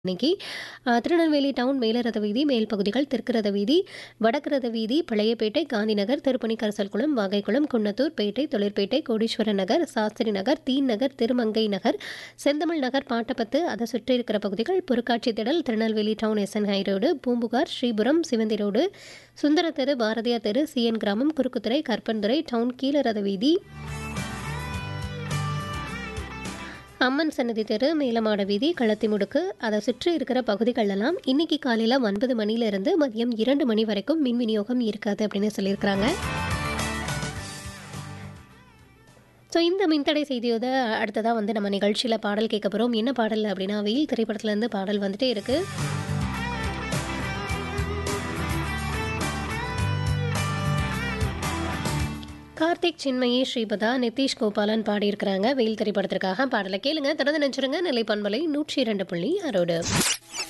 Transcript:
இன்னைக்கு அ, திருநெல்வேலி டவுன் மேலரத வீதி மேல் பகுதிகள் தெற்கு ரத வீதி வடக்கு ரத வீதி பழையப்பேட்டை காந்திநகர் திருப்பணி கரசல்குளம் வாகைக்குளம் குன்னத்தூர் பேட்டை தொழிற்பேட்டை கோடீஸ்வரன் நகர் சாஸ்திரி நகர் தீன் நகர் திருமங்கை நகர் செந்தமிழ் நகர் பாட்டப்பத்து அதை சுற்றி இருக்கிற பகுதிகள் பொருட்காட்சி திடல் Tirunelveli town SN high road Poompuhar Sripuram Sivanthi road Sundara தெரு பாரதியார் தெரு சிஎன் கிராமம் குறுக்குத்துறை கற்பன்துறை டவுன் கீழரத வீதி அம்மன் சன்னதி தெரு மேலமாட வீதி களத்தி முடுக்கு அதை சுற்றி இருக்கிற பகுதிகளெல்லாம் இன்னைக்கு காலையில் ஒன்பது மணிலேருந்து மதியம் இரண்டு மணி வரைக்கும் மின் விநியோகம் இருக்காது அப்படின்னு சொல்லியிருக்கிறாங்க ஸோ இந்த மின்தடை செய்தியோட அடுத்ததாக வந்து நம்ம நிகழ்ச்சியில் பாடல் கேட்க போகிறோம் என்ன பாடல் அப்படின்னா வெயில் திரைப்படத்துலேருந்து பாடல் வந்துட்டே இருக்கு கார்த்திக் சின்மயி ஸ்ரீபதா நிதிஷ் கோபாலன் பாடியிருக்கிறாங்க வெயில் திரைப்படத்திற்காக பாடலை கேளுங்க தொடர்ந்து நினைச்சிருங்க நிலை பண்பலை நூற்றி இரண்டு புள்ளி அரோடு